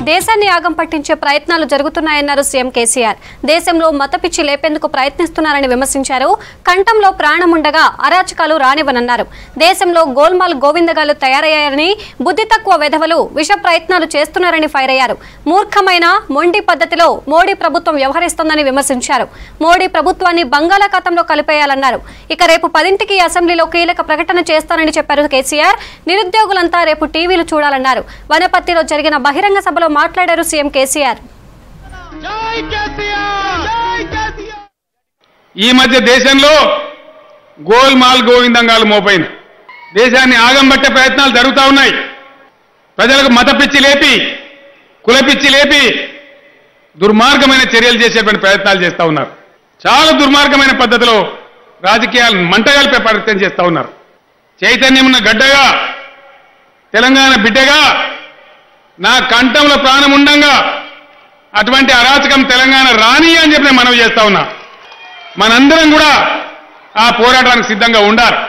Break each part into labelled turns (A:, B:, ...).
A: దేశాన్ని ఆగం పట్టించే ప్రయత్నాలు జరుగుతున్నాయన్నారు సీఎం కేసీఆర్ దేశంలో మతపిచ్చి లేపేందుకు ప్రయత్నిస్తున్నారని విమర్శించారు కంఠంలో ప్రాణముండగా అరాచకాలు రానివ్వనన్నారు దేశంలో గోల్మాల్ గోవిందగాలు తయారయ్యారని బుద్ధి తక్కువ వెధవలు విష ప్రయత్నాలు చేస్తున్నారని ఫైర్ అయ్యారు మూర్ఖమైన మొండి పద్ధతిలో మోడీ ప్రభుత్వం వ్యవహరిస్తోందని విమర్శించారు మోడీ ప్రభుత్వాన్ని బంగాళాఖాతంలో కలిపేయాలన్నారు ఇక రేపు పదింటికి అసెంబ్లీలో కీలక ప్రకటన చేస్తానని చెప్పారు కేసీఆర్ నిరుద్యోగులంతా రేపు టీవీలు చూడాలన్నారు వనపర్తిలో జరిగిన బహిరంగ సభలో మాట్లాడారు సీఎం కేసీఆర్
B: జై కేసీఆర్ జై కేసీఆర్
C: ఈ మధ్య దేశంలో గోల్మాల్ గోవిందంగాలు మోపైంది దేశాన్ని ఆగంబట్టే ప్రయత్నాలు జరుగుతూ ఉన్నాయి ప్రజలకు మత పిచ్చి లేపి కుల పిచ్చి లేపి దుర్మార్గమైన చర్యలు చేసేటువంటి ప్రయత్నాలు చేస్తూ ఉన్నారు చాలా దుర్మార్గమైన పద్ధతిలో రాజకీయాలను మంటగలిపే ప్రయత్నం చేస్తూ ఉన్నారు చైతన్యం ఉన్న గడ్డగా తెలంగాణ బిడ్డగా నా కంఠంలో ప్రాణం ఉండంగా అటువంటి అరాచకం తెలంగాణ రాని అని చెప్పి నేను మనవి చేస్తా ఉన్నా మనందరం కూడా ఆ పోరాటానికి సిద్ధంగా ఉండాలి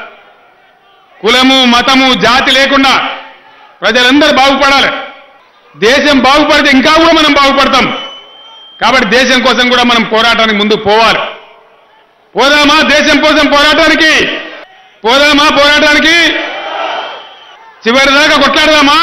C: కులము మతము జాతి లేకుండా ప్రజలందరూ బాగుపడాలి దేశం బాగుపడితే ఇంకా కూడా మనం బాగుపడతాం కాబట్టి దేశం కోసం కూడా మనం పోరాటానికి ముందు పోవాలి పోదామా దేశం కోసం పోరాటానికి పోదామా పోరాటానికి చివరిదాకా కొట్లాడదామా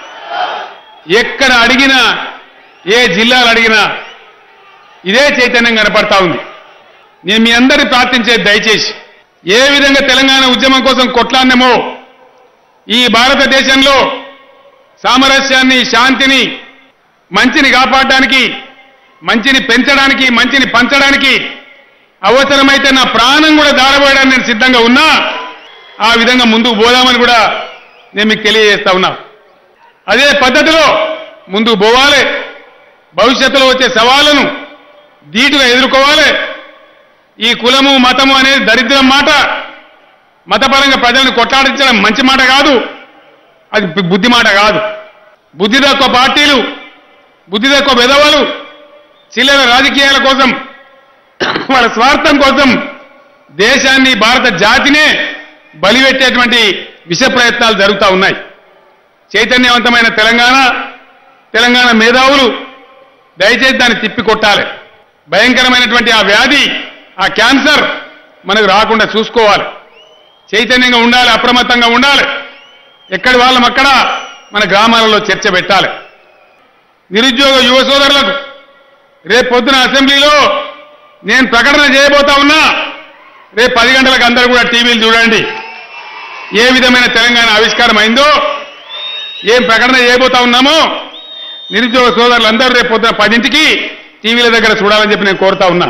C: ఎక్కడ అడిగినా ఏ జిల్లాలు అడిగినా ఇదే చైతన్యం కనపడతా ఉంది నేను మీ అందరి ప్రార్థించేది దయచేసి ఏ విధంగా తెలంగాణ ఉద్యమం కోసం కొట్లాడినామో ఈ భారతదేశంలో సామరస్యాన్ని శాంతిని మంచిని కాపాడడానికి మంచిని పెంచడానికి మంచిని పంచడానికి అవసరమైతే నా ప్రాణం కూడా దారబోయడానికి నేను సిద్ధంగా ఉన్నా ఆ విధంగా ముందుకు పోదామని కూడా నేను మీకు తెలియజేస్తా ఉన్నా అదే పద్ధతిలో ముందుకు పోవాలి భవిష్యత్తులో వచ్చే సవాళ్లను ధీటుగా ఎదుర్కోవాలి ఈ కులము మతము అనేది దరిద్రం మాట మతపరంగా ప్రజలను కొట్లాడించడం మంచి మాట కాదు అది బు- బుద్ధి మాట కాదు బుద్ధి తక్కువ పార్టీలు బుద్ధి తక్కువ విధవలు చిల్లర రాజకీయాల కోసం వాళ్ళ స్వార్థం కోసం దేశాన్ని భారత జాతినే బలిపెట్టేటువంటి విష ప్రయత్నాలు జరుగుతూ ఉన్నాయి చైతన్యవంతమైన తెలంగాణ తెలంగాణ మేధావులు దయచేసి దాన్ని తిప్పి కొట్టాలి భయంకరమైనటువంటి ఆ వ్యాధి ఆ క్యాన్సర్ మనకు రాకుండా చూసుకోవాలి చైతన్యంగా ఉండాలి అప్రమత్తంగా ఉండాలి ఎక్కడి వాళ్ళం అక్కడ మన గ్రామాలలో చర్చ పెట్టాలి నిరుద్యోగ యువ సోదరులకు రేపు పొద్దున అసెంబ్లీలో నేను ప్రకటన చేయబోతా ఉన్నా రేపు పది గంటలకు అందరూ కూడా టీవీలు చూడండి ఏ విధమైన తెలంగాణ ఆవిష్కారం అయిందో ఏం ప్రకటన చేయబోతా ఉన్నామో నిరుద్యోగ సోదరులందరూ రేపు పొద్దున పదింటికి టీవీల దగ్గర చూడాలని చెప్పి నేను కోరుతా ఉన్నా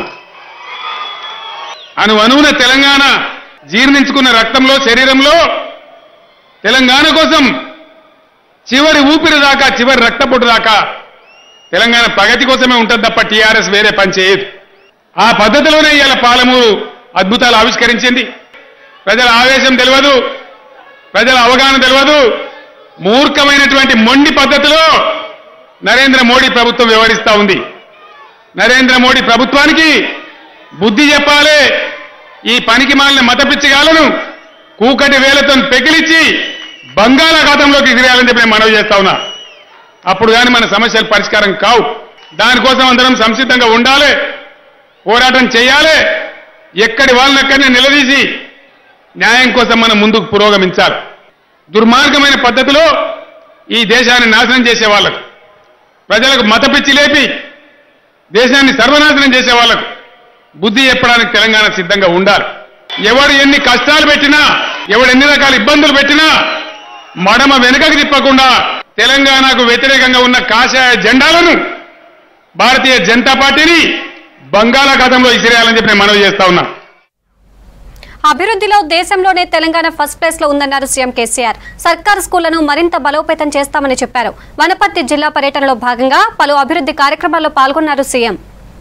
C: అను అనువున తెలంగాణ జీర్ణించుకున్న రక్తంలో శరీరంలో తెలంగాణ కోసం చివరి ఊపిరి దాకా చివరి రక్తపొట్టు దాకా తెలంగాణ ప్రగతి కోసమే ఉంటుంది తప్ప టీఆర్ఎస్ వేరే పని చేయదు ఆ పద్ధతిలోనే ఇవాళ పాలమూరు అద్భుతాలు ఆవిష్కరించింది ప్రజల ఆవేశం తెలియదు ప్రజల అవగాహన తెలియదు మూర్ఖమైనటువంటి మొండి పద్ధతిలో నరేంద్ర మోడీ ప్రభుత్వం వ్యవహరిస్తా ఉంది నరేంద్ర మోడీ ప్రభుత్వానికి బుద్ధి చెప్పాలి ఈ పనికి మాలిన మతపిచ్చిగాలను కూకటి వేలతో పెకిలిచ్చి బంగాళాఖాతంలోకి ఎగిరేయాలని చెప్పి నేను మనవి చేస్తా ఉన్నా అప్పుడు కానీ మన సమస్యలు పరిష్కారం కావు దానికోసం అందరం సంసిద్ధంగా ఉండాలి పోరాటం చేయాలి ఎక్కడి వాళ్ళని అక్కడనే నిలదీసి న్యాయం కోసం మనం ముందుకు పురోగమించాలి దుర్మార్గమైన పద్ధతిలో ఈ దేశాన్ని నాశనం చేసే వాళ్ళకు ప్రజలకు మతపిచ్చి లేపి దేశాన్ని సర్వనాశనం చేసే వాళ్ళకు బుద్ధి చెప్పడానికి తెలంగాణ సిద్ధంగా ఉండాలి ఎవడు ఎన్ని కష్టాలు పెట్టినా ఎవడు ఎన్ని రకాల ఇబ్బందులు పెట్టినా మడమ వెనుకకు తిప్పకుండా తెలంగాణకు వ్యతిరేకంగా ఉన్న కాషాయ జెండాలను భారతీయ జనతా పార్టీని బంగాళాఖాతంలో ఇసిరేయాలని చెప్పి నేను మనవి చేస్తా ఉన్నా
A: అభివృద్ధిలో దేశంలోనే తెలంగాణ ఫస్ట్ ప్లేస్ లో ఉందన్నారు సీఎం కేసీఆర్ సర్కార్ స్కూళ్లను మరింత బలోపేతం చేస్తామని చెప్పారు వనపర్తి జిల్లా పర్యటనలో భాగంగా పలు అభివృద్ధి కార్యక్రమాల్లో పాల్గొన్నారు సీఎం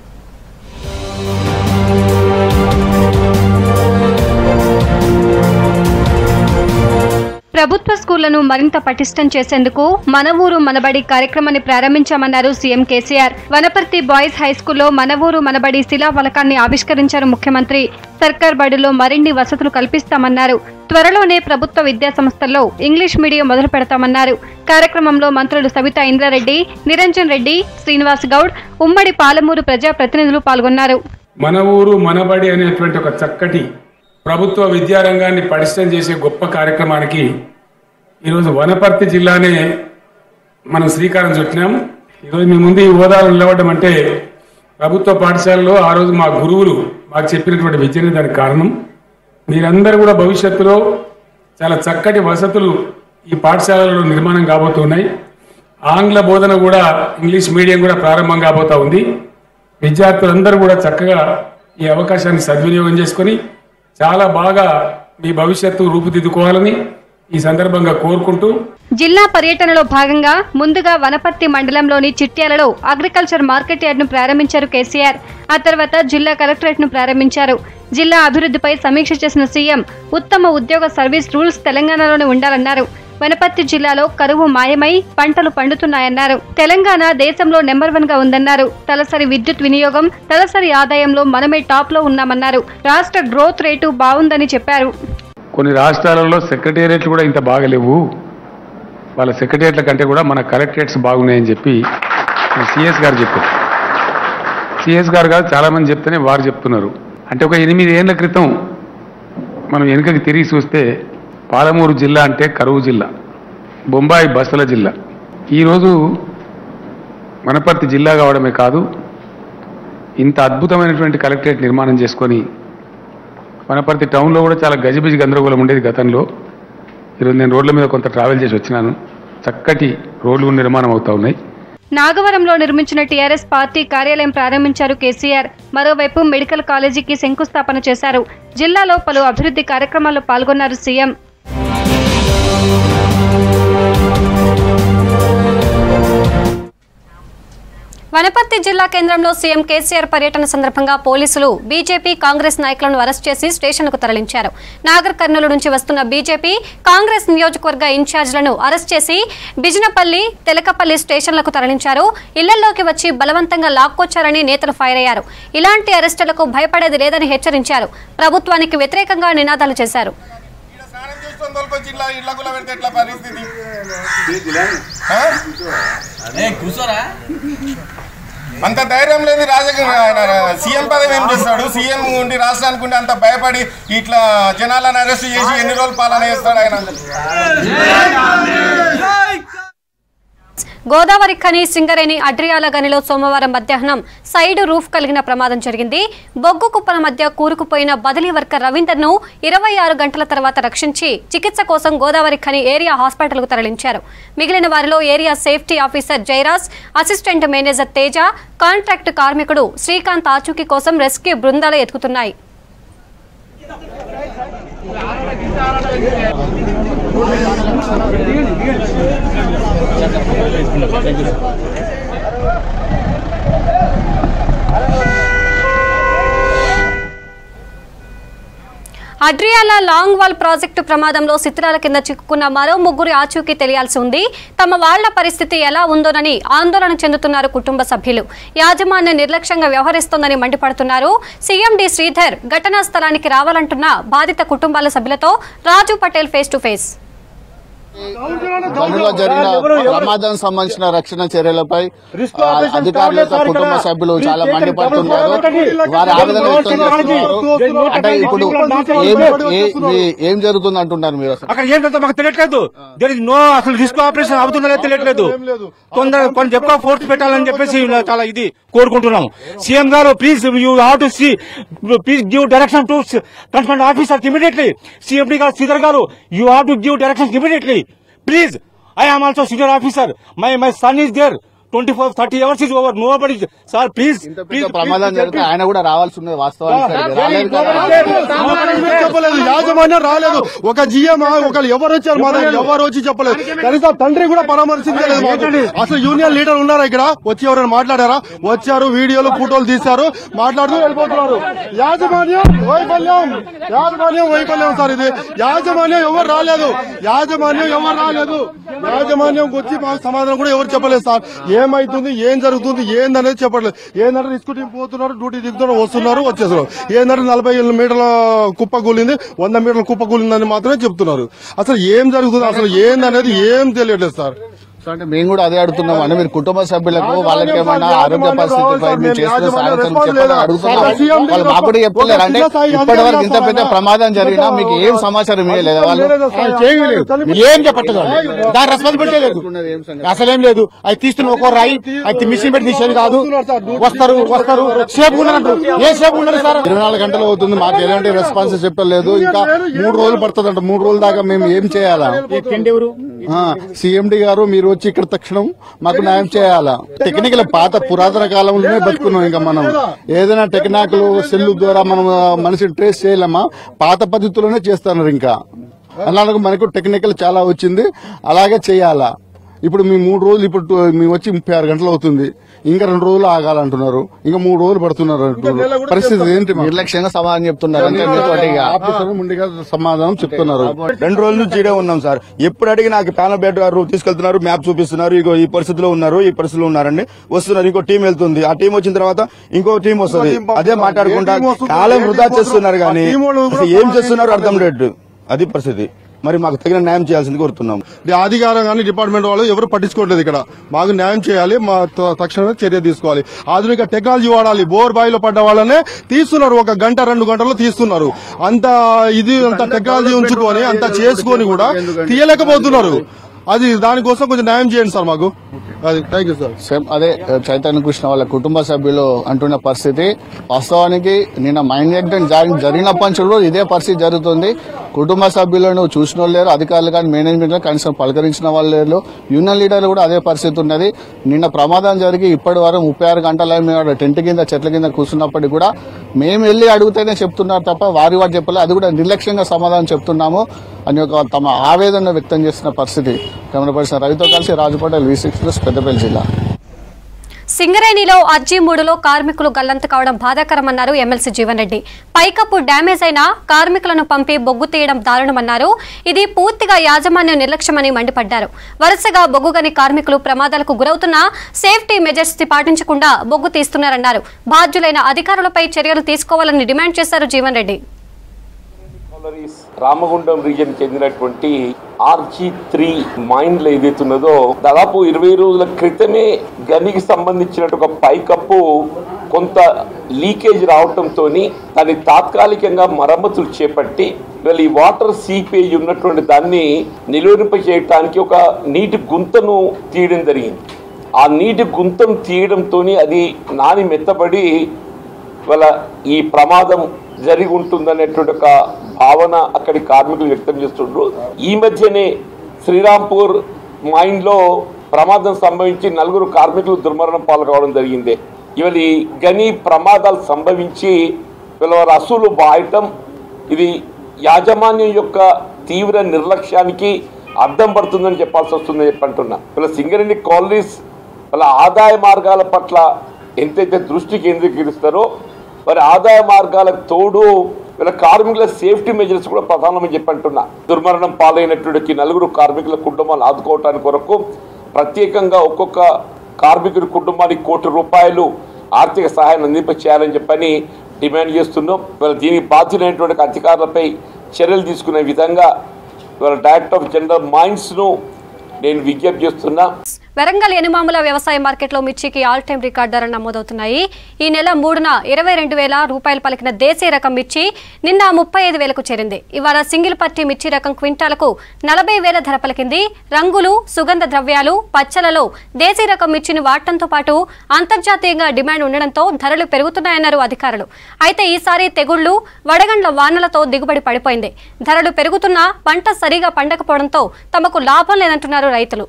A: ప్రభుత్వ స్కూళ్లను మరింత పటిష్టం చేసేందుకు మన ఊరు మనబడి కార్యక్రమాన్ని ప్రారంభించామన్నారు CM KCR Wanaparthy boys high స్కూల్లో మన ఊరు మనబడి శిలా ఫలకాన్ని ఆవిష్కరించారు ముఖ్యమంత్రి సర్కార్ బడిలో మరిన్ని వసతులు కల్పిస్తామన్నారు త్వరలోనే ప్రభుత్వ విద్యా సంస్థల్లో ఇంగ్లీష్ మీడియం మొదలు పెడతామన్నారు కార్యక్రమంలో మంత్రులు సవితా ఇంద్రారెడ్డి నిరంజన్ రెడ్డి శ్రీనివాస్ గౌడ్ ఉమ్మడి పాలమూరు ప్రజా ప్రతినిధులు పాల్గొన్నారు
C: మన ఊరు మనబడి అనేటువంటి ఒక చక్కటి ప్రభుత్వ విద్యారంగాన్ని పటిష్టం చేసే గొప్ప కార్యక్రమానికి ఈరోజు వనపర్తి జిల్లానే మనం శ్రీకారం చుట్టినాం ఈరోజు మీ ముందు ఈ హోదాలో నిలబడడం అంటే ప్రభుత్వ పాఠశాలలో ఆ రోజు మా గురువులు మాకు చెప్పినటువంటి విద్యనే దానికి కారణం మీరందరూ కూడా భవిష్యత్తులో చాలా చక్కటి వసతులు ఈ పాఠశాలలో నిర్మాణం కాబోతున్నాయి ఆంగ్ల బోధన కూడా ఇంగ్లీష్ మీడియం కూడా ప్రారంభం కాబోతా ఉంది విద్యార్థులందరూ కూడా చక్కగా ఈ అవకాశాన్ని సద్వినియోగం చేసుకొని చాలా బాగా మీ భవిష్యత్తు రూపుదిద్దుకోవాలని ఈ సందర్భంగా కోరుకుంటూ
A: జిల్లా పర్యటనలో భాగంగా ముందుగా వనపర్తి మండలంలోని చిట్యాలలో అగ్రికల్చర్ మార్కెట్ యార్డ్ను ప్రారంభించారు కేసీఆర్ ఆ తర్వాత జిల్లా కలెక్టరేట్ను ప్రారంభించారు జిల్లా అభివృద్ధిపై సమీక్ష చేసిన సీఎం ఉత్తమ ఉద్యోగ సర్వీస్ రూల్స్ తెలంగాణలోనే ఉండాలన్నారు వనపర్తి జిల్లాలో కరువు మాయమై పంటలు పండుతున్నాయన్నారు తెలంగాణ దేశంలో నెంబర్ వన్ గా ఉందన్నారు తలసరి విద్యుత్ వినియోగం తలసరి ఆదాయంలో మనమే టాప్ లో ఉన్నామన్నారు రాష్ట్ర గ్రోత్ రేటు బాగుందని చెప్పారు
C: కొన్ని రాష్ట్రాలలో సెక్రటేరియట్లు కూడా ఇంత బాగలేవు వాళ్ళ సెక్రటేరియట్ల కంటే కూడా మన కలెక్టరేట్స్ బాగున్నాయని చెప్పి సిఎస్ గారు చెప్పారు సిఎస్ గారు కాదు చాలామంది చెప్తేనే వారు చెప్తున్నారు అంటే ఒక ఎనిమిది ఏళ్ల క్రితం మనం వెనుకకి తిరిగి చూస్తే పాలమూరు జిల్లా అంటే కరువు జిల్లా బొంబాయి బస్సుల జిల్లా ఈరోజు వనపర్తి జిల్లా కావడమే కాదు ఇంత అద్భుతమైనటువంటి కలెక్టరేట్ నిర్మాణం చేసుకొని వనపర్తి టౌన్లో కూడా చాలా గజిబిజి గందరగోళం ఉండేది గతంలో ఈరోజు నేను రోడ్ల మీద కొంత ట్రావెల్ చేసి వచ్చినాను చక్కటి రోడ్లు నిర్మాణం అవుతా ఉన్నాయి
A: నాగవరంలో నిర్మించిన టీఆర్ఎస్ పార్టీ కార్యాలయం ప్రారంభించారు కేసీఆర్ మరోవైపు మెడికల్ కాలేజీకి శంకుస్థాపన చేశారు జిల్లాలో పలు అభివృద్ధి కార్యక్రమాల్లో పాల్గొన్నారు సీఎం వనపర్తి జిల్లా కేంద్రంలో సీఎం కేసీఆర్ పర్యటన సందర్భంగా పోలీసులు బీజేపీ కాంగ్రెస్ నాయకులను అరెస్ట్ చేసి స్టేషన్కు తరలించారు నాగర్ కర్నూలు నుంచి వస్తున్న బీజేపీ కాంగ్రెస్ నియోజకవర్గ ఇన్ఛార్జ్లను అరెస్ట్ చేసి బిజినపల్లి తెలకపల్లి స్టేషన్లకు తరలించారు ఇళ్లలోకి వచ్చి బలవంతంగా లాక్కొచ్చారని నేతలు ఫైర్ అయ్యారు ఇలాంటి అరెస్టులకు భయపడేది లేదని హెచ్చరించారు ప్రభుత్వానికి వ్యతిరేకంగా నినాదాలు చేశారు
D: ఈడ స్నానం చేసుకొని తోలుకొచ్చి ఇట్లా ఇళ్ళ గుల్ల పెడితే ఎట్లా పరిస్థితి ఆ? అంత ధైర్యం లేదు రాజకీయ సీఎం పదవి ఏం చేస్తాడు సీఎం ఉండి రాష్ట్రానికి ఉండి అంత భయపడి ఇట్లా జనాలను అరెస్ట్ చేసి ఎన్ని రోజులు పాలన చేస్తాడు ఆయన
A: గోదావరి ఖని సింగరేణి అడ్రియాల గనిలో సోమవారం మధ్యాహ్నం సైడ్ రూఫ్ కలిగిన ప్రమాదం జరిగింది బొగ్గు కుప్పల మధ్య కూరుకుపోయిన బదిలీ వర్కర్ రవీందర్ ను ఇరవై ఆరు గంటల తర్వాత రక్షించి చికిత్స కోసం గోదావరి ఖని ఏరియా హాస్పిటల్కు తరలించారు మిగిలిన వారిలో area safety officer Jairaj assistant manager Teja contract కార్మికుడు శ్రీకాంత్ ఆచూకీ కోసం రెస్క్యూ బృందాలు ఎత్తుకుతున్నాయి అడ్రియాల లాంగ్ వాల్ ప్రాజెక్టు ప్రమాదంలో చిత్రాల కింద చిక్కుకున్న మరో ముగ్గురు ఆచూకీ తెలియాల్సి ఉంది తమ వాళ్ల పరిస్థితి ఎలా ఉందోనని ఆందోళన చెందుతున్నారు కుటుంబ సభ్యులు యాజమాన్యం నిర్లక్ష్యంగా వ్యవహరిస్తోందని మండిపడుతున్నారు సీఎం డి శ్రీధర్ ఘటనా స్థలానికి రావాలంటున్న బాధిత కుటుంబాల సభ్యులతో Raju Patel face to face
E: గనులో జరిగిన ప్రమాదం సంబంధించిన రక్షణ చర్యలపై ఆ, అధికారుల యొక్క కుటుంబ సభ్యులు చాలా మండిపడుతున్నారు వారి ఆవేదన వ్యక్తం చేస్తున్నారు అంటే ఇప్పుడు ఏం ఏ- ఏ- ఏం జరుగుతుంది అంటున్నారు మీరు అసలు
F: అక్కడ ఏంటంటే మాకు తెలియట్లేదు దేర్ నో అసలు రిస్క్ ఆపరేషన్ అవుతుందో లేదో తెలియట్లేదు తొందర కొంచెం ఎక్కువ ఫోర్స్ పెట్టాలని చెప్పేసి ఇలా చాలా ఇది కోరుకుంటున్నాము సీఎం గారు please you have to see please give direction to concern officer immediately CMD గారు శ్రీధర్ గారు you have to give direction immediately please I am also senior officer my my son is there twenty four thirty hours is over nobody sir please
E: ఇంత పెద్ద ప్రమాదం జరిగితే ఆయన కూడా రావాల్సి ఉన్నది వాస్తవానికి సరిగ్గా రాలేదు కదా
G: చెప్పలేదు యాజమాన్యం రాలేదు ఒక జిఎం ఒకరు ఎవరు వచ్చారు మా దగ్గర ఎవరు వచ్చి చెప్పలేదు కనీసం తండ్రి కూడా పరామర్శించలేదు మాకు. అసలు యూనియన్ లీడర్ ఉన్నారా ఇక్కడ వచ్చి ఎవరైనా మాట్లాడారా వచ్చారు వీడియోలు ఫోటోలు తీశారు మాట్లాడుతూ వెళ్ళిపోతున్నారు యాజమాన్యం వైఫల్యం యాజమాన్యం వైఫల్యం సార్ ఇది యాజమాన్యం ఎవరు రాలేదు యాజమాన్యం ఎవరు రాలేదు యాజమాన్యం వచ్చి మాకు సమాధానం కూడా ఎవరు చెప్పలేదు సార్ ఏమైతుంది ఏం జరుగుతుంది ఏందనేది చెప్పట్లేదు ఏందంటే రిస్క్ టీం పోతున్నారు డ్యూటీ దిగుతున్నారు వస్తున్నారు వచ్చేస్తున్నారు ఏందంటే నలభై మీటర్ల కుప్ప కూలింది వంద మీటర్ల కుప్ప కూలిందని మాత్రమే చెప్తున్నారు అసలు ఏం జరుగుతుంది అసలు ఏందనేది ఏం తెలియట్లేదు సార్
E: సో అంటే మేము కూడా అదే అడుగుతున్నాం అంటే మీరు కుటుంబ సభ్యులకు వాళ్ళకి ఏమైనా ఆరోగ్య పరిస్థితిపై మీరు చేసిన సాయం చెప్పని అడుగుతున్నాం వాళ్ళు మాకు కూడా చెప్తలేరు అంటే ఇప్పటి వరకు ఇంత పెద్ద ప్రమాదం జరిగినా మీకు ఏం సమాచారం ఇవ్వలేదు వాళ్ళు
F: ఏం చెప్పట్లేదు దాని రెస్పాన్సిబిలిటీ లేదు అసలేం లేదు అది తీస్తున్న ఒక్కో రాయి అది మిషన్ పెట్టి తీసేది కాదు వస్తారు వస్తారు సేపు ఉన్నారు ఏ సేపు ఉన్నారు సార్
E: ఇరవై నాలుగు గంటలు అవుతుంది మాకు ఎలాంటి రెస్పాన్స్ చెప్పలేదు ఇంకా మూడు రోజులు పడుతుందంట మూడు రోజుల దాకా మేము ఏం చేయాలా
F: తిండి ఎవరు
E: సీఎండి గారు మీరు వచ్చి ఇక్కడ తక్షణం మాకు న్యాయం చేయాలా టెక్నికల్ పాత పురాతన కాలంలోనే బతుకున్నాం ఇంకా మనం ఏదైనా టెక్నికల్ సెల్ ద్వారా మనం ఆ, మనిషిని ట్రేస్ చేయలేమా పాత పద్ధతిలోనే చేస్తున్నారు ఇంకా అలాగే మనకు టెక్నికల్ చాలా వచ్చింది అలాగే చేయాలా ఇప్పుడు మీ మూడు రోజులు ఇప్పుడు టు- మేము వచ్చి ముప్పై ఆరు గంటలు అవుతుంది ఇంకా రెండు రోజులు ఆగాలంటున్నారు ఇంకా మూడు రోజులు పడుతున్నారు అంటున్నారు పరిస్థితి ఏంటి నిర్లక్ష్యంగా సమాధానం చెప్తున్నారు అంటే మీతోటి ఇక ఆఫీసర్ ముందుగా సమాధానం చెప్తున్నారు
H: రెండు రోజుల నుంచి ఈడే ఉన్నాం సార్ ఎప్పుడు అడిగి నాకు ప్యానల్ బెడ్ గారు తీసుకెళ్తున్నారు మ్యాప్ చూపిస్తున్నారు ఇగో ఈ పరిస్థితిలో ఉన్నారు ఈ పరిస్థితిలో ఉన్నారండి వస్తున్నారు ఇంకో టీం వెళ్తుంది ఆ టీం వచ్చిన తర్వాత ఇంకో టీం వస్తుంది అదే మాట్లాడుకుంటా కాలం వృధా చేస్తున్నారు కానీ అసలు ఏం చేస్తున్నారు అర్థం లేదు అది పరిస్థితి మరి మాకు తగిన న్యాయం చేయాల్సింది కోరుతున్నాం
G: ఈ అధికారం కానీ డిపార్ట్మెంట్ వాళ్ళు ఎవరు పట్టించుకోవట్లేదు ఇక్కడ మాకు న్యాయం చేయాలి మా త- తక్షణమే చర్య తీసుకోవాలి ఆధునిక టెక్నాలజీ వాడాలి బోర్ బావిలో పడ్డ వాళ్ళనే తీస్తున్నారు ఒక గంట రెండు గంటల్లో తీస్తున్నారు అంత ఇది అంత టెక్నాలజీ ఉంచుకొని అంత చేసుకొని కూడా తీయలేకపోతున్నారు అది దానికోసం కొంచెం న్యాయం చేయండి సార్ మాకు అది థ్యాంక్ యూ సార్
E: సేమ్ అదే చైతన్య కృష్ణ వాళ్ళ కుటుంబ సభ్యులు అంటున్న పరిస్థితి వాస్తవానికి నిన్న మైండ్ యాక్సిడెంట్ జరి- జరిగినప్పటి నుంచి కూడా ఇదే పరిస్థితి జరుగుతుంది కుటుంబ సభ్యులను చూసిన వాళ్ళు లేరు అధికారులు కానీ మేనేజ్మెంట్ కానీ కనీసం పలకరించిన వాళ్ళు లేరు యూనియన్ లీడర్లు కూడా అదే పరిస్థితి ఉన్నది నిన్న ప్రమాదం జరిగి ఇప్పటి వరకు ముప్పై ఆరు గంటల మేము ఆడ టెంట్ కింద చెట్ల కింద కూర్చున్నప్పటికీ కూడా మేము వెళ్ళి అడిగితేనే చెప్తున్నారు తప్ప వారి వారు చెప్పలేదు అది కూడా నిర్లక్ష్యంగా సమాధానం చెప్తున్నాము అని ఒక తమ ఆవేదన వ్యక్తం చేసిన పరిస్థితి కెమెరా పర్సన్ రవితో కలిసి Raju Patel V six plus Peddapalli జిల్లా
A: సింగరేణిలో అర్జీ మూడులో కార్మికులు గల్లంతు కావడం బాధాకరమన్నారు ఎమ్మెల్సీ జీవన్ రెడ్డి పైకప్పు డ్యామేజ్ అయినా కార్మికులను పంపి బొగ్గు తీయడం దారుణమన్నారు ఇది పూర్తిగా యాజమాన్యం నిర్లక్ష్యమని మండిపడ్డారు వరుసగా బొగ్గుగని కార్మికులు ప్రమాదాలకు గురవుతున్నా సేఫ్టీ మెజర్స్ పాటించకుండా బొగ్గు తీస్తున్నారన్నారు బాధ్యులైన అధికారులపై చర్యలు తీసుకోవాలని డిమాండ్ చేశారు జీవన్ రెడ్డి
I: కాలరీస్ రామగుండం రీజన్ చెందినటువంటి ఆర్జీ త్రీ మైండ్లో ఏదైతున్నదో దాదాపు ఇరవై రోజుల క్రితమే గనికి సంబంధించినట్టు ఒక పైకప్పు కొంత లీకేజ్ రావటంతో దాన్ని తాత్కాలికంగా మరమ్మతులు చేపట్టి వీళ్ళు ఈ వాటర్ సీపేజ్ ఉన్నటువంటి దాన్ని నిలువరింప చేయటానికి ఒక నీటి గుంతను తీయడం జరిగింది ఆ నీటి గుంతను తీయడంతో అది నాని మెత్తబడి వాళ్ళ ఈ ప్రమాదం జరిగి ఉంటుందనేటువంటి ఒక భావన అక్కడి కార్మికులు వ్యక్తం చేస్తుండ్రు ఈ మధ్యనే శ్రీరాంపూర్ మైన్లో ప్రమాదం సంభవించి నలుగురు కార్మికులు దుర్మరణం పాల్గొవడం జరిగింది ఇవాళ ఈ గని ప్రమాదాలు సంభవించి వీళ్ళ వారి అసలు బాయటం ఇది యాజమాన్యం యొక్క తీవ్ర నిర్లక్ష్యానికి అర్థం పడుతుందని చెప్పాల్సి వస్తుందని చెప్పి అంటున్నా వీళ్ళ సింగరేణి కాలనీస్ వాళ్ళ ఆదాయ మార్గాల పట్ల ఎంతైతే దృష్టి కేంద్రీకరిస్తారో మరి ఆదాయ మార్గాలకు తోడు వీళ్ళ కార్మికుల సేఫ్టీ మెజర్స్ కూడా ప్రధానమని చెప్పి అంటున్నా దుర్మరణం పాలైనటువంటి నలుగురు కార్మికుల కుటుంబాలను ఆదుకోవటానికి కొరకు ప్రత్యేకంగా ఒక్కొక్క కార్మికుడి కుటుంబానికి కోటి రూపాయలు ఆర్థిక సహాయాన్ని అందింప చేయాలని చెప్పని డిమాండ్ చేస్తున్నాం ఇవాళ దీనికి బాధ్యులైనటువంటి అధికారులపై చర్యలు తీసుకునే విధంగా ఇవాళ డైరెక్టర్ ఆఫ్ జనరల్ మైండ్స్ను నేను విజ్ఞప్తి చేస్తున్నా
A: వరంగల్ ఎనుమాముల వ్యవసాయ మార్కెట్లో మిర్చికి ఆల్ టైమ్ రికార్డ్ ధరలు నమోదవుతున్నాయి ఈ నెల మూడున ఇరవై రెండు వేల రూపాయలు పలికిన దేశీయ రకం మిర్చి నిన్న ముప్పై ఐదు వేలకు చేరింది ఇవాళ సింగిల్ పత్తి మిర్చి రకం క్వింటాలకు నలభై వేల ధర పలికింది రంగులు సుగంధ ద్రవ్యాలు పచ్చలలో దేశీ రకం మిర్చిని వాడటంతో పాటు అంతర్జాతీయంగా డిమాండ్ ఉండడంతో ధరలు పెరుగుతున్నాయన్నారు అధికారులు అయితే ఈసారి తెగుళ్లు వడగండ్ల వానలతో దిగుబడి పడిపోయింది ధరలు పెరుగుతున్నా పంట సరిగా పండకపోవడంతో తమకు లాభం లేదంటున్నారు రైతులు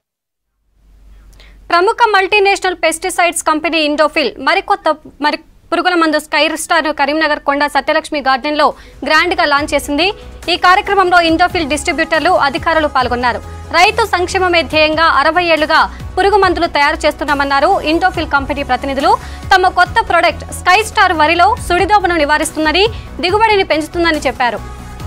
A: ప్రముఖ మల్టీనేషనల్ పెస్టిసైడ్స్ కంపెనీ ఇండోఫిల్ మరికొత్త మరి పురుగుల మందు Sky Star Karimnagar Konda Satyalakshmi garden లో గ్రాండ్ గా లాంచ్ చేసింది ఈ కార్యక్రమంలో ఇండోఫిల్ డిస్ట్రిబ్యూటర్లు అధికారులు పాల్గొన్నారు రైతు సంక్షేమమే ధ్యేయంగా అరవై ఏళ్లుగా పురుగు మందులు తయారు చేస్తున్నామన్నారు ఇండోఫిల్ కంపెనీ ప్రతినిధులు తమ కొత్త ప్రొడక్ట్ స్కై స్టార్ వరిలో సుడిదోమను నివారిస్తుందని దిగుబడిని పెంచుతుందని చెప్పారు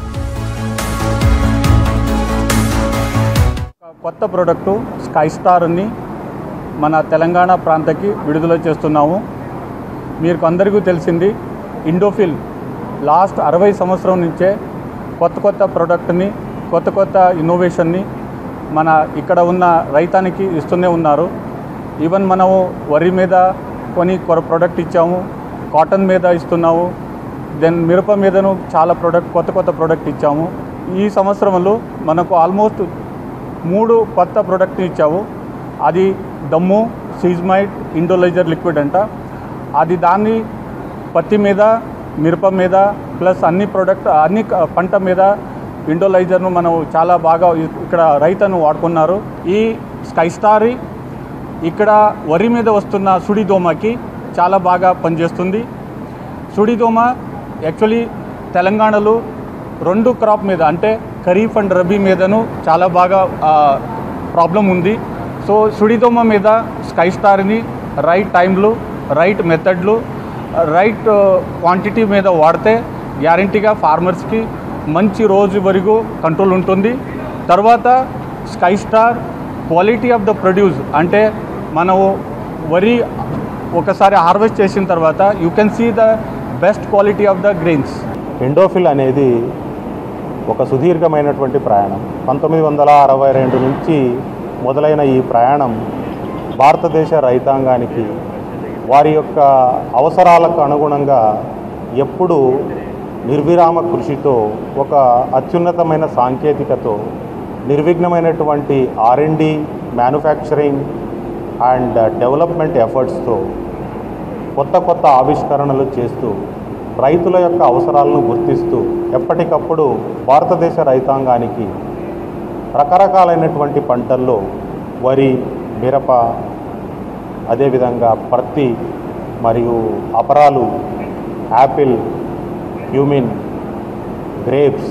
J: కొత్త ప్రోడక్టు స్కై స్టార్ని మన తెలంగాణ ప్రాంతకి విడుదల చేస్తున్నాము మీకు అందరికీ తెలిసింది ఇండోఫిల్ లాస్ట్ అరవై సంవత్సరం నుంచే కొత్త కొత్త ప్రోడక్ట్ని కొత్త కొత్త ఇన్నోవేషన్ని మన ఇక్కడ ఉన్న రైతానికి ఇస్తూనే ఉన్నారు ఈవెన్ మనము వరి మీద కొన్ని ప్రోడక్ట్ ఇచ్చాము కాటన్ మీద ఇస్తున్నాము దెన్ మిరప మీదను చాలా ప్రోడక్ట్ కొత్త కొత్త ప్రోడక్ట్ ఇచ్చాము ఈ సంవత్సరంలో మనకు ఆల్మోస్ట్ మూడు కొత్త ప్రోడక్ట్ ఇచ్చావు అది దమ్ము సీజ్మైట్ ఇండోలైజర్ లిక్విడ్ అంట అది దాన్ని పత్తి మీద మిరప మీద ప్లస్ అన్ని ప్రోడక్ట్ అన్ని క- పంట మీద ఇండోలైజర్ను మనం చాలా బాగా ఇ- ఇక్కడ రైతును వాడుకున్నారు ఈ స్కై స్టార్ ఇక్కడ వరి మీద వస్తున్న సుడిదోమకి చాలా బాగా పనిచేస్తుంది సుడిదోమ యాక్చువల్లీ తెలంగాణలో రెండు క్రాప్ మీద అంటే ఖరీఫ్ అండ్ రబీ మీదను చాలా బాగా ప్రాబ్లం ఉంది సో సుడిదోమ మీద స్కై స్టార్ని రైట్ టైంలో రైట్ మెథడ్లు రైట్ క్వాంటిటీ మీద వాడితే గ్యారంటీగా ఫార్మర్స్కి మంచి రోజు వరకు కంట్రోల్ ఉంటుంది తర్వాత Sky Star quality of the produce అంటే మనము వరి ఒకసారి హార్వెస్ట్ చేసిన తర్వాత you can see the best quality of the grains
K: Indofil అనేది ఒక సుదీర్ఘమైనటువంటి ప్రయాణం పంతొమ్మిది వందల అరవై రెండు నుంచి మొదలైన ఈ ప్రయాణం భారతదేశ రైతాంగానికి వారి యొక్క అవసరాలకు అనుగుణంగా ఎప్పుడు నిర్విరామ కృషితో ఒక అత్యున్నతమైన సాంకేతికతో నిర్విఘ్నమైనటువంటి ఆర్ఎండి మ్యానుఫ్యాక్చరింగ్ అండ్ డెవలప్మెంట్ ఎఫర్ట్స్తో కొత్త కొత్త ఆవిష్కరణలు చేస్తూ రైతుల యొక్క అవసరాలను గుర్తిస్తూ ఎప్పటికప్పుడు భారతదేశ రైతాంగానికి రకరకాలైనటువంటి పంటల్లో వరి మిరప అదేవిధంగా పత్తి మరియు అపరాలు యాపిల్ హ్యూమిన్ గ్రేప్స్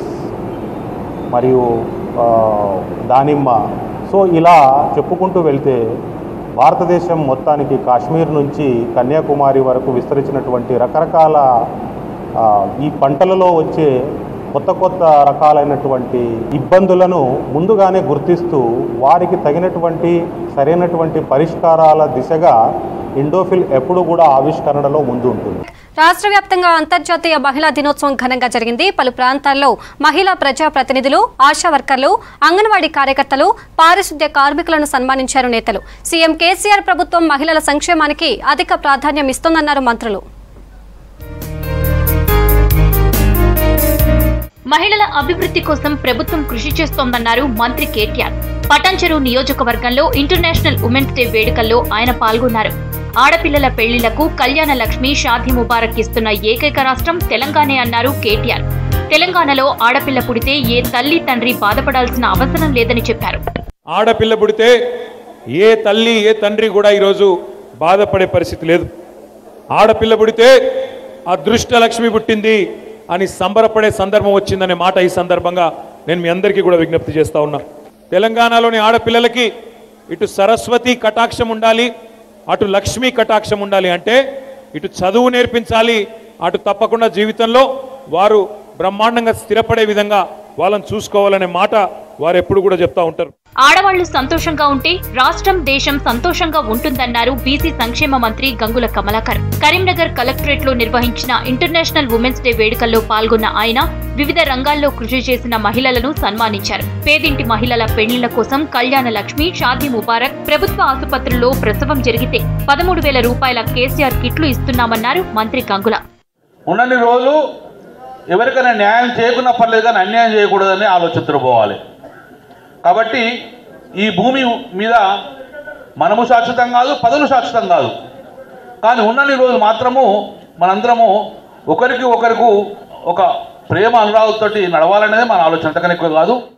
K: మరియు ఆ, దానిమ్మ సో ఇలా చెప్పుకుంటూ వెళ్తే భారతదేశం మొత్తానికి కాశ్మీర్ నుంచి కన్యాకుమారి వరకు విస్తరించినటువంటి రకరకాల ఆ, ఈ పంటలలో వచ్చే కొత్త కొత్త రకాలైనటువంటి ఇబ్బందులను ముందుగానే గుర్తిస్తూ వారికి తగినటువంటి సరైనటువంటి పరిష్కారాల దిశగా ఇండోఫిల్ ఎప్పుడు కూడా ఆవిష్కరణలో ముందు ఉంటుంది
A: రాష్ట్ర వ్యాప్తంగా అంతర్జాతీయ మహిళా దినోత్సవం ఘనంగా జరిగింది పలు ప్రాంతాల్లో మహిళా ప్రజా ప్రతినిధులు ఆశా వర్కర్లు అంగన్వాడీ కార్యకర్తలు పారిశుద్ధ్య కార్మికులను సన్మానించారు నేతలు సీఎం కేసీఆర్ ప్రభుత్వం మహిళల సంక్షేమానికి అధిక ప్రాధాన్యం ఇస్తోందన్నారు మంత్రులు
L: మహిళల అభివృద్ధి కోసం ప్రభుత్వం కృషి చేస్తోందన్నారు మంత్రి కేటీఆర్ పటాన్చెరు నియోజకవర్గంలో ఇంటర్నేషనల్ ఉమెన్స్ డే వేడుకల్లో ఆయన పాల్గొన్నారు ఆడపిల్లల పెళ్లిలకు కళ్యాణ లక్ష్మి షాదీ ముబారక్ ఇస్తున్న ఏకైక రాష్ట్రం తెలంగాణే అన్నారు కేటీఆర్ తెలంగాణలో ఆడపిల్ల పుడితే ఏ తల్లి తండ్రి బాధపడాల్సిన అవసరం లేదని చెప్పారు
M: ఆడపిల్ల పుడితే ఏ తల్లి ఏ తండ్రి కూడా ఈరోజు బాధపడే పరిస్థితి లేదు ఆడపిల్ల పుడితే అదృష్ట లక్ష్మి పుట్టింది అని సంబరపడే సందర్భం వచ్చిందనే మాట ఈ సందర్భంగా నేను మీ అందరికీ కూడా విజ్ఞప్తి చేస్తా ఉన్నా తెలంగాణలోని ఆడపిల్లలకి ఇటు సరస్వతి కటాక్షం ఉండాలి అటు లక్ష్మీ కటాక్షం ఉండాలి అంటే ఇటు చదువు నేర్పించాలి అటు తప్పకుండా జీవితంలో వారు బ్రహ్మాండంగా స్థిరపడే విధంగా వాళ్ళని చూసుకోవాలనే మాట వారు ఎప్పుడు కూడా చెప్తా ఉంటారు
L: ఆడవాళ్లు సంతోషంగా ఉంటే రాష్ట్రం దేశం సంతోషంగా ఉంటుందన్నారు బీసీ సంక్షేమ మంత్రి గంగుల కమలాకర్ కరీంనగర్ కలెక్టరేట్ లో నిర్వహించిన ఇంటర్నేషనల్ ఉమెన్స్ డే వేడుకల్లో పాల్గొన్న ఆయన వివిధ రంగాల్లో కృషి చేసిన మహిళలను సన్మానించారు పేదింటి మహిళల పెళ్లిళ్ల కోసం కళ్యాణ లక్ష్మి షాదీ ముబారక్ ప్రభుత్వ ఆసుపత్రుల్లో ప్రసవం జరిగితే పదమూడు వేల రూపాయల కేసీఆర్ కిట్లు ఇస్తున్నామన్నారు మంత్రి గంగుల
N: ఉన్నన్ని రోజులు ఎవరికైనా న్యాయం చేయకున్నా పర్లేదు కానీ అన్యాయం చేయకూడదని ఆలోచనతో పోవాలి కాబట్టి ఈ భూమి మీద మనము శాశ్వతం కాదు పదవులు శాశ్వతం కాదు కానీ ఉన్నన్ని రోజులు మాత్రము మనందరము ఒకరికి ఒకరికి ఒక ప్రేమ అనురాగంతో నడవాలనేది మన ఆలోచన అంతకన్నా ఎక్కువ కాదు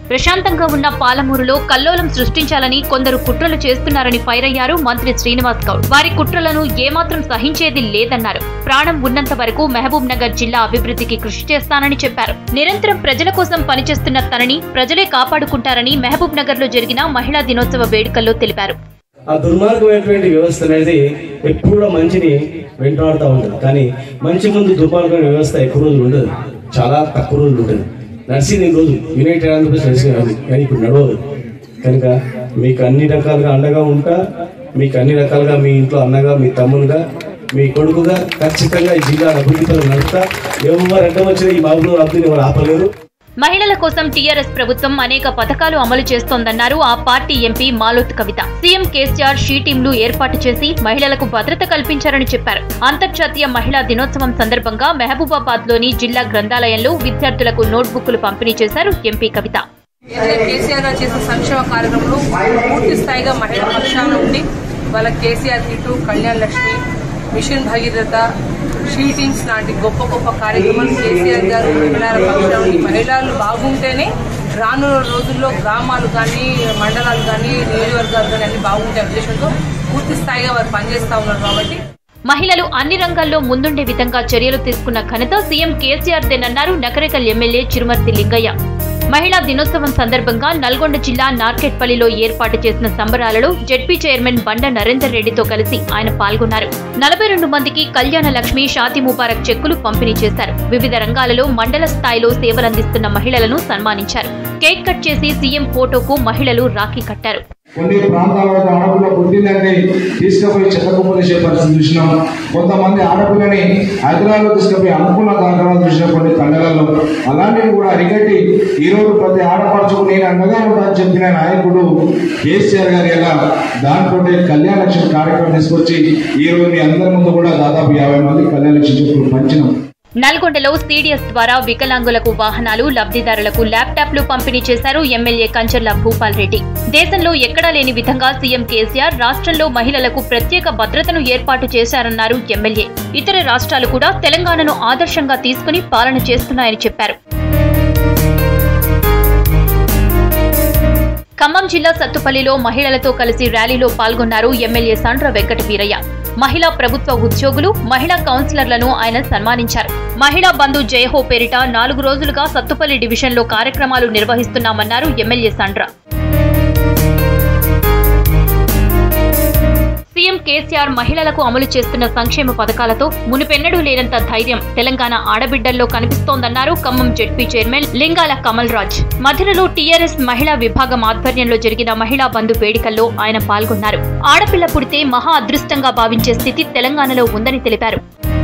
L: ప్రశాంతంగా ఉన్న పాలమూరులో కల్లోలం సృష్టించాలని కొందరు కుట్రలు చేస్తున్నారని ఫైర్ అయ్యారు మంత్రి శ్రీనివాస్ గౌడ్ వారి కుట్రలను ఏమాత్రం సహించేది లేదన్నారు ప్రాణం ఉన్నంత వరకు మహబూబ్ నగర్ జిల్లా అభివృద్ధికి కృషి చేస్తానని చెప్పారు నిరంతరం ప్రజల కోసం పనిచేస్తున్న తనని ప్రజలే కాపాడుకుంటారని మహబూబ్ నగర్ లో జరిగిన మహిళా దినోత్సవ వేడుకల్లో తెలిపారు
O: ఆ దుర్మార్గమైనటువంటి వ్యవస్థ అనేది ఎప్పుడు కూడా మంచిని వెంటాడుతూ ఉంటుంది కానీ మంచి ముందు దుర్మార్గమైన వ్యవస్థ ఎక్కువ రోజులు ఉండదు చాలా తక్కువ రోజులు ఉంటుంది నడిచింది ఈ రోజు యునైటెడ్ ఆంధ్రప్రదేశ్ నడిచింది కానీ కానీ ఇప్పుడు నడవదు కనుక మీకు అన్ని రకాలుగా అండగా ఉంటా మీకు అన్ని రకాలుగా మీ ఇంట్లో అన్నగా మీ తమ్ముడుగా మీ కొడుకుగా ఖచ్చితంగా ఈ జిల్లా అభివృద్ధి పనులు నడుపుతా ఎవరు అడ్డం వచ్చిన ఈ బాబులో అభివృద్ధిని ఎవరు ఆపలేరు
L: మహిళల కోసం టీఆర్ఎస్ ప్రభుత్వం అనేక పథకాలు అమలు చేస్తోందన్నారు ఆ party MP Maloth Kavitha CM KCR she టీంలు ఏర్పాటు చేసి మహిళలకు భద్రత కల్పించారని చెప్పారు అంతర్జాతీయ మహిళా దినోత్సవం సందర్భంగా మహబూబాబాద్ లోని జిల్లా గ్రంథాలయంలో విద్యార్థులకు నోట్బుక్లు పంపిణీ చేశారు ఎంపీ కవిత
P: ఏదైతే కేసీఆర్ గారు చేసిన సంక్షేమ కార్యక్రమంలో పూర్తి స్థాయిగా మహిళా పక్షాన ఉండి వాళ్ళ KCR kit Kalyan Lakshmi mission Bhagiratha షీటింగ్స్ లాంటి గొప్ప గొప్ప కార్యక్రమాలు కేసీఆర్ గారు మహిళల పక్షాన ఉండి మహిళలు బాగుంటేనే రానున్న రోజుల్లో గ్రామాలు కానీ మండలాలు కానీ నియోజకవర్గాలు కానీ అన్ని బాగుంటాయి ఉద్దేశంతో పూర్తి స్థాయిగా వారు పనిచేస్తా ఉన్నారు కాబట్టి
L: మహిళలు అన్ని రంగాల్లో ముందుండే విధంగా చర్యలు తీసుకున్న ఘనత సీఎం కేసీఆర్ దేనన్నారు నకరేకల్ ఎమ్మెల్యే చిరుమర్తి లింగయ్య మహిళా దినోత్సవం సందర్భంగా నల్గొండ జిల్లా నార్కెట్పల్లిలో ఏర్పాటు చేసిన సంబరాలలో జెడ్పీ చైర్మన్ బండ నరేందర్ రెడ్డితో కలిసి ఆయన పాల్గొన్నారు నలభై రెండు మందికి కళ్యాణ లక్ష్మి షాతి ముబారక్ చెక్కులు పంపిణీ చేశారు వివిధ రంగాలలో మండల స్థాయిలో సేవలందిస్తున్న మహిళలను సన్మానించారు కేక్ కట్ చేసి సీఎం ఫోటోకు మహిళలు రాఖీ కట్టారు
Q: కొన్ని ప్రాంతాల్లో ఆడపిల్ల పుట్టిందంటే తీసుకుపోయి చెత్తకుప్పలేసే పరిస్థితి చూసినాం కొంతమంది ఆడపిల్లని హైదరాబాద్ తీసుకుపోయి అనుకున్న కార్యక్రమాలు చూసిన కొన్ని తండలలో అలాంటివి కూడా అరికట్టి ఈ రోజు ప్రతి ఆడపడుచుకు నేను అండగా ఉంటానని చెప్పిన నాయకుడు కేసీఆర్ గారు ఎలా దాంట్లో కళ్యాణ లక్ష్మి కార్యక్రమం తీసుకొచ్చి ఈ రోజు మీ అందరి ముందు కూడా దాదాపు యాభై మంది కళ్యాణ లక్ష్మి చెప్పులు పంచినాం
L: నల్గొండలో సీడీఎస్ ద్వారా వికలాంగులకు వాహనాలు లబ్ధిదారులకు ల్యాప్టాప్లు పంపిణీ చేశారు ఎమ్మెల్యే కంచర్ల భూపాల్ రెడ్డి దేశంలో ఎక్కడా లేని విధంగా సీఎం కేసీఆర్ రాష్ట్రంలో మహిళలకు ప్రత్యేక భద్రతను ఏర్పాటు చేశారన్నారు ఎమ్మెల్యే ఇతర రాష్ట్రాలు కూడా తెలంగాణను ఆదర్శంగా తీసుకుని పాలన చేస్తున్నాయని చెప్పారు ఖమ్మం జిల్లా సత్తుపల్లిలో మహిళలతో కలిసి ర్యాలీలో పాల్గొన్నారు ఎమ్మెల్యే సండ్ర వెంకట వీరయ్య మహిళా ప్రభుత్వ ఉద్యోగులు మహిళా కౌన్సిలర్లను ఆయన సన్మానించారు మహిళా బంధు జయహో పేరిట నాలుగు రోజులుగా సత్తుపల్లి డివిజన్లో కార్యక్రమాలు నిర్వహిస్తున్నామన్నారు ఎమ్మెల్యే సండ్ర సీఎం కేసీఆర్ మహిళలకు అమలు చేస్తున్న సంక్షేమ పథకాలతో మునుపెన్నడూ లేనంత ధైర్యం తెలంగాణ ఆడబిడ్డల్లో కనిపిస్తోందన్నారు ఖమ్మం జెడ్పీ చైర్మన్ లింగాల కమల్ రాజ్ మధురలో టీఆర్ఎస్ మహిళా విభాగం ఆధ్వర్యంలో జరిగిన మహిళా బంధు వేడుకల్లో ఆయన పాల్గొన్నారు ఆడపిల్ల పుడితే మహా అదృష్టంగా భావించే స్థితి తెలంగాణలో ఉందని తెలిపారు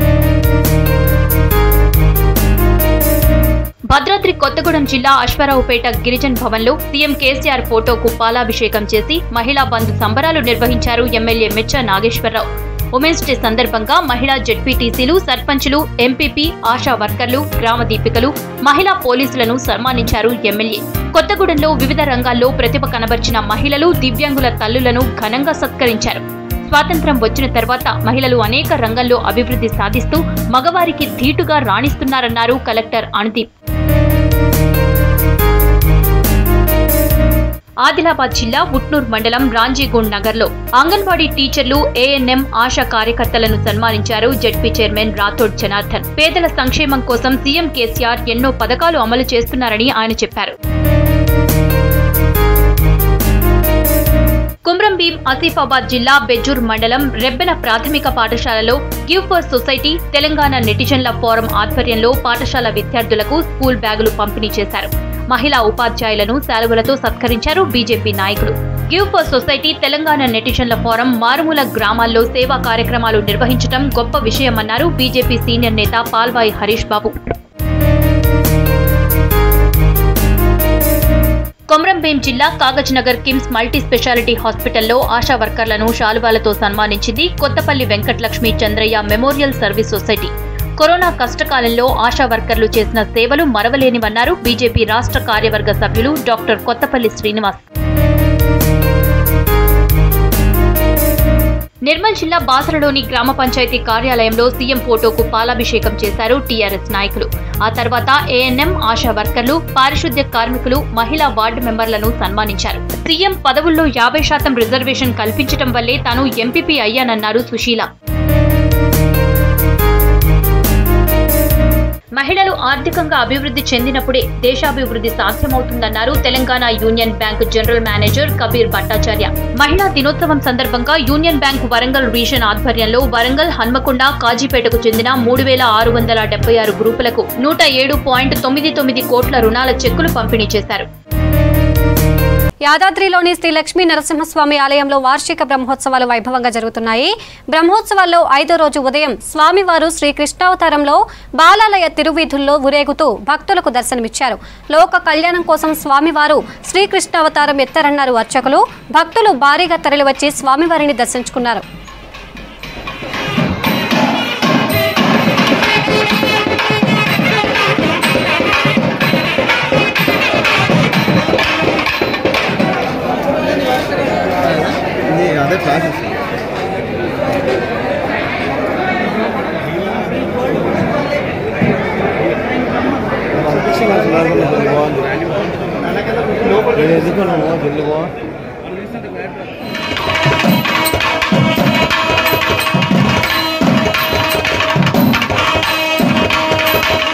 L: భద్రాద్రి కొత్తగూడెం జిల్లా అశ్వారావుపేట గిరిజన్ భవన్లో సీఎం కేసీఆర్ ఫోటోకు పాలాభిషేకం చేసి మహిళా బంధు సంబరాలు నిర్వహించారు MLA Mecha Nageswararao women's day సందర్భంగా మహిళా జెడ్పీటీసీలు సర్పంచులు ఎంపీపీ ఆశా వర్కర్లు గ్రామ దీపికలు మహిళా పోలీసులను సన్మానించారు ఎమ్మెల్యే కొత్తగూడెంలో వివిధ రంగాల్లో ప్రతిభ కనబర్చిన మహిళలు దివ్యాంగుల తల్లులను ఘనంగా సత్కరించారు స్వాతంత్ర్యం వచ్చిన తర్వాత మహిళలు అనేక రంగంలో అభివృద్ధి సాధిస్తూ మగవారికి ధీటుగా రాణిస్తున్నారన్నారు కలెక్టర్ అనుదీప్ ఆదిలాబాద్ జిల్లా ఉట్నూర్ మండలం రాంజీగూండ్ నగర్లో అంగన్వాడీ టీచర్లు ఏఎన్ఎం ఆశా కార్యకర్తలను సన్మానించారు జెడ్పీ చైర్మన్ రాథోడ్ జనార్దన్ పేదల సంక్షేమం కోసం సీఎం కేసీఆర్ ఎన్నో పథకాలు అమలు చేస్తున్నారని ఆయన చెప్పారు కుమ్రం భీం ఆసిఫాబాద్ జిల్లా బెజ్జూర్ మండలం రెబ్బెన ప్రాథమిక పాఠశాలలో గివ్ ఫర్ సొసైటీ తెలంగాణ నెటిజన్ల ఫోరం ఆధ్వర్యంలో పాఠశాల విద్యార్థులకు స్కూల్ బ్యాగులు పంపిణీ చేశారు మహిళా ఉపాధ్యాయులను సెలవులతో సత్కరించారు బీజేపీ నాయకులు గివ్ ఫర్ సొసైటీ తెలంగాణ నెటిజన్ల ఫోరం మారుమూల గ్రామాల్లో సేవా కార్యక్రమాలు నిర్వహించడం గొప్ప విషయమన్నారు బీజేపీ సీనియర్ నేత పాల్వాయి హరీష్ బాబు కొమరంభీం జిల్లా కాగజ్నగర్ కిమ్స్ మల్టీ స్పెషాలిటీ హాస్పిటల్లో ఆశా వర్కర్లను శాలువాలతో సన్మానించింది Kothapalli Venkatalakshmi Chandraiah memorial service society corona కష్టకాలంలో ఆశా వర్కర్లు చేసిన సేవలు మరవలేనివన్నారు బీజేపీ రాష్ట్ర కార్యవర్గ సభ్యులు డాక్టర్ కొత్తపల్లి శ్రీనివాస్ నిర్మల్ జిల్లా బాసరలోని గ్రామ పంచాయతీ కార్యాలయంలో సీఎం ఫోటోకు పాలాభిషేకం చేశారు టీఆర్ఎస్ నాయకులు ఆ తర్వాత ఏఎన్ఎం ఆశా వర్కర్లు పారిశుద్ధ్య కార్మికులు మహిళా వార్డు మెంబర్లను సన్మానించారు సీఎం పదవుల్లో యాభై శాతం రిజర్వేషన్ కల్పించడం వల్లే తాను ఎంపీపీ అయ్యానన్నారు సుశీల మహిళలు ఆర్థికంగా అభివృద్ధి చెందినప్పుడే దేశాభివృద్ధి సాధ్యమవుతుందన్నారు Telangana union bank general manager Kabir Bhattacharya మహిళా దినోత్సవం సందర్భంగా యూనియన్ బ్యాంక్ వరంగల్ రీజన్ ఆధ్వర్యంలో వరంగల్ హన్మకొండ కాజీపేటకు చెందిన మూడు వేల ఆరు వందల డెబ్బై ఆరు గ్రూపులకు నూట ఏడు పాయింట్ తొమ్మిది తొమ్మిది కోట్ల రుణాల చెక్కులు పంపిణీ చేశారు
A: యాదాద్రిలోని శ్రీ లక్ష్మీ నరసింహస్వామి ఆలయంలో వార్షిక బ్రహ్మోత్సవాలు వైభవంగా జరుగుతున్నాయి బ్రహ్మోత్సవాల్లో ఐదో రోజు ఉదయం స్వామివారు శ్రీ కృష్ణావతారంలో బాలాలయ తిరువీధుల్లో ఊరేగుతూ భక్తులకు దర్శనమిచ్చారు లోక కళ్యాణం కోసం స్వామివారు శ్రీకృష్ణావతారం ఎత్తారన్నారు అర్చకులు భక్తులు భారీగా తరలివచ్చి స్వామివారిని దర్శించుకున్నారు
R: అదే ప్రాసెస్ ఎందుకున్నాను జల్లు పో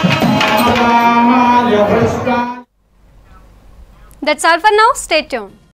A: That's all for now. Stay tuned.